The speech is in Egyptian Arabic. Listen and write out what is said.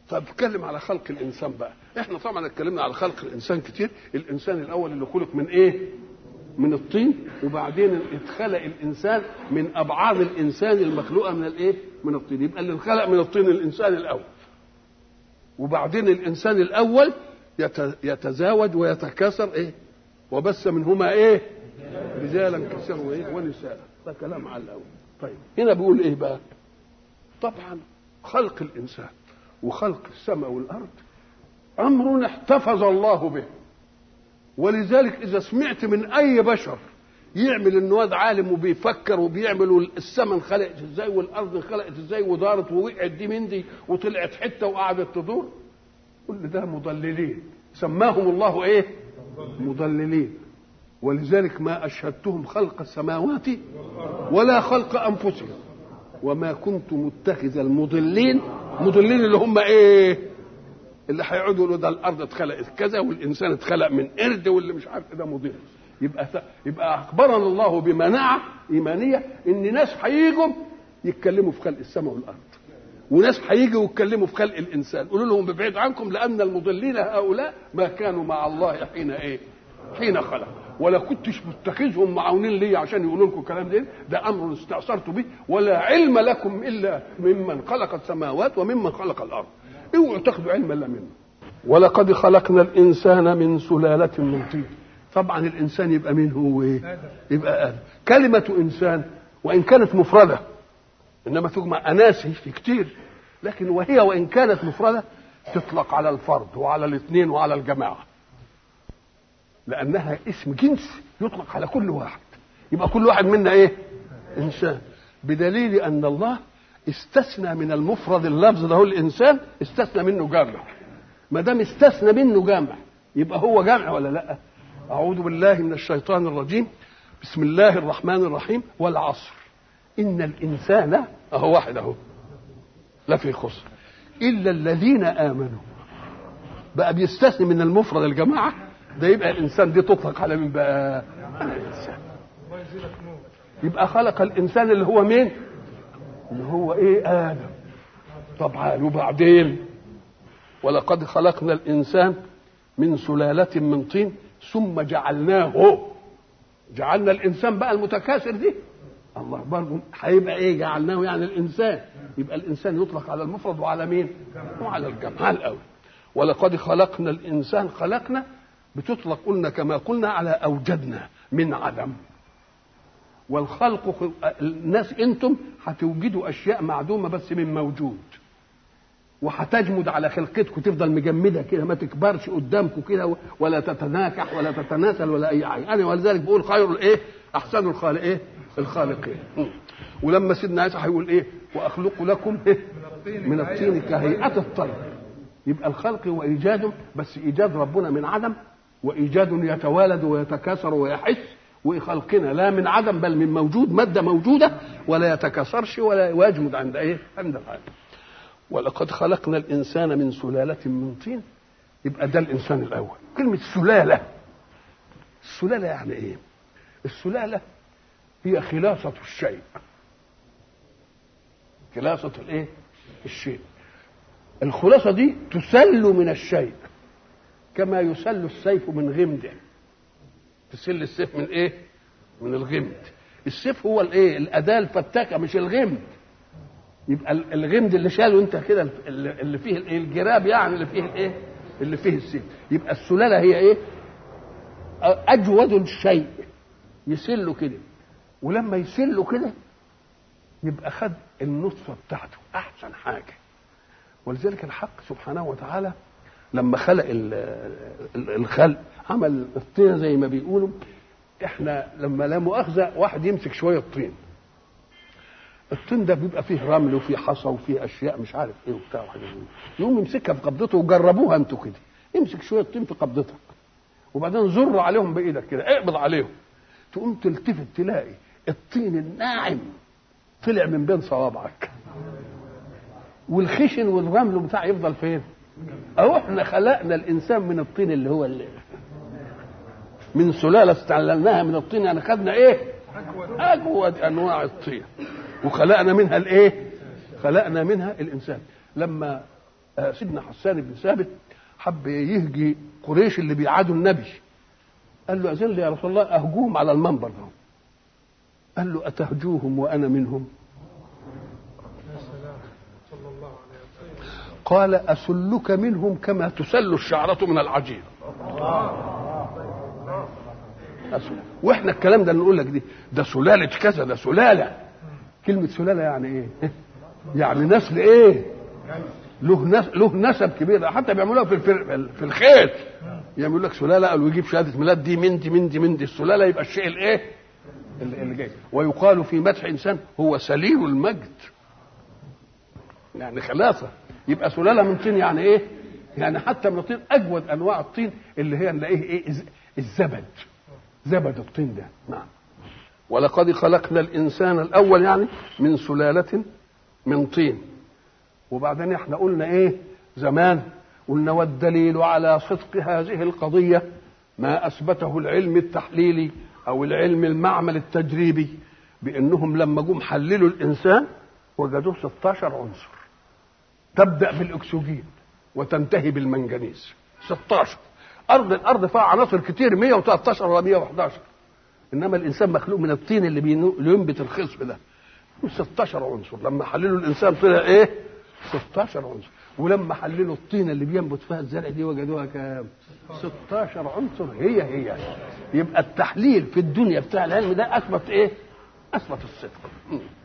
طب اتكلم على خلق الانسان بقى احنا طبعا اتكلمنا على خلق الانسان كتير الانسان الاول اللي خلق من ايه من الطين وبعدين اتخلق الانسان من ابعاد الانسان المخلوقه من الايه من الطين يبقى اللي انخلق من الطين الانسان الاول وبعدين الانسان الاول يتزاوج ويتكاثر ايه وبث منهما ايه رجالا كثيرا وايه ونساء ده كلام على الاول طيب هنا بيقول ايه بقى طبعا خلق الانسان وخلق السماء والارض امر احتفظ الله به ولذلك اذا سمعت من اي بشر يعمل انه واد عالم وبيفكر وبيعمل السماء انخلقت ازاي والارض انخلقت ازاي ودارت ووقعت دي من دي وطلعت حته وقعدت تدور كل ده مضللين سماهم الله ايه مضللين ولذلك ما اشهدتهم خلق السماوات ولا خلق انفسهم وما كنت متخذ المضلين مضلين اللي هم ايه اللي هيقعدوا يقولوا ده الارض اتخلقت كذا والانسان اتخلق من قرد واللي مش عارف ده مضل يبقى يبقى اخبرنا الله بمناعه ايمانيه ان ناس هيجوا يتكلموا في خلق السماء والارض وناس هيجوا يتكلموا في خلق الانسان قولوا لهم ببعيد عنكم لان المضلين هؤلاء ما كانوا مع الله حين ايه حين خلق ولا كنتش متخذهم معاونين لي عشان يقولوا لكم الكلام ده ده امر استاثرت به ولا علم لكم الا ممن خلق السماوات وممن خلق الارض اوعوا تاخذوا علما الا منه ولقد خلقنا الانسان من سلاله من طين طبعا الانسان يبقى مين هو ايه يبقى ادم كلمه انسان وان كانت مفرده انما تجمع اناسي في كتير لكن وهي وان كانت مفرده تطلق على الفرد وعلى الاثنين وعلى الجماعه لانها اسم جنس يطلق على كل واحد يبقى كل واحد منا ايه انسان بدليل ان الله استثنى من المفرد اللفظ ده هو الانسان استثنى منه جامع ما دام استثنى منه جامع يبقى هو جامع ولا لا اعوذ بالله من الشيطان الرجيم بسم الله الرحمن الرحيم والعصر ان الانسان اهو واحد اهو لفي خسر الا الذين امنوا بقى بيستثني من المفرد الجماعه ده يبقى الانسان دي تطلق على مين بقى على الانسان يبقى خلق الانسان اللي هو مين اللي هو ايه ادم طبعا وبعدين ولقد خلقنا الانسان من سلاله من طين ثم جعلناه جعلنا الانسان بقى المتكاثر دي الله برضه هيبقى ايه جعلناه يعني الانسان يبقى الانسان يطلق على المفرد وعلى مين وعلى الجمع الاول ولقد خلقنا الانسان خلقنا بتطلق قلنا كما قلنا على اوجدنا من عدم والخلق الناس انتم هتوجدوا اشياء معدومه بس من موجود وهتجمد على خلقتكم تفضل مجمده كده ما تكبرش قدامكم كده ولا تتناكح ولا تتناسل ولا اي حاجه انا ولذلك بقول خير الايه احسن الخالق ايه الخالقين ولما سيدنا عيسى هيقول ايه واخلق لكم إيه؟ من الطين كهيئه الطير يبقى الخلق وايجاده بس ايجاد ربنا من عدم وايجاد يتوالد ويتكاثر ويحس وخلقنا لا من عدم بل من موجود ماده موجوده ولا يتكاثرش ولا يجمد عند ايه عند العالم ولقد خلقنا الانسان من سلاله من طين يبقى ده الانسان الاول كلمه سلاله السلاله يعني ايه السلاله هي خلاصه الشيء خلاصه الايه الشيء الخلاصه دي تسل من الشيء كما يسل السيف من غمده تسل السيف من ايه من الغمد السيف هو الايه الاداه الفتاكه مش الغمد يبقى الغمد اللي شاله انت كده اللي فيه الايه الجراب يعني اللي فيه الايه اللي فيه السيف يبقى السلاله هي ايه اجود الشيء يسله كده ولما يسله كده يبقى خد النطفه بتاعته احسن حاجه ولذلك الحق سبحانه وتعالى لما خلق الخلق عمل الطين زي ما بيقولوا احنا لما لا مؤاخذه واحد يمسك شويه طين الطين ده بيبقى فيه رمل وفيه حصى وفيه اشياء مش عارف ايه وبتاع وحاجات يقوم يمسكها في قبضته وجربوها انتوا كده امسك شويه طين في قبضتك وبعدين زر عليهم بايدك كده اقبض عليهم تقوم تلتفت تلاقي الطين الناعم طلع من بين صوابعك والخشن والرمل بتاع يفضل فين؟ اهو احنا خلقنا الانسان من الطين اللي هو اللي من سلاله استعللناها من الطين يعني خدنا ايه؟ اجود انواع الطين وخلقنا منها الايه؟ خلقنا منها الانسان لما آه، سيدنا حسان بن ثابت حب يهجي قريش اللي بيعادوا النبي قال له أذن لي يا رسول الله أهجوهم على المنبر ده قال له أتهجوهم وأنا منهم قال أسلك منهم كما تسل الشعرة من العجين أسل. واحنا الكلام ده نقول لك دي ده سلالة كذا ده سلالة كلمة سلالة يعني ايه؟ يعني نسل ايه؟ له نس... له نسب كبير حتى بيعملوها في الفر... في الخيل يعمل لك سلاله قالوا يجيب شهاده ميلاد دي من دي من دي من دي السلاله يبقى الشيء الايه؟ اللي اللي جاي ويقال في مدح انسان هو سليل المجد يعني خلاصه يبقى سلاله من طين يعني ايه؟ يعني حتى من الطين اجود انواع الطين اللي هي نلاقيه ايه؟ الز- الزبد زبد الطين ده نعم ولقد خلقنا الانسان الاول يعني من سلاله من طين وبعدين احنا قلنا ايه زمان قلنا والدليل على صدق هذه القضية ما أثبته العلم التحليلي أو العلم المعمل التجريبي بأنهم لما جم حللوا الإنسان وجدوه 16 عنصر تبدأ بالأكسجين وتنتهي بالمنجنيز 16 أرض الأرض فيها عناصر كتير 113 ولا 111 إنما الإنسان مخلوق من الطين اللي بينو- اللي ينبت الخصب ده 16 عنصر لما حللوا الانسان طلع ايه 16 عنصر ولما حللوا الطينه اللي بينبت فيها الزرع دي وجدوها كام 16 عنصر هي هي يبقى التحليل في الدنيا بتاع العلم ده اثبت ايه اثبت الصدق م.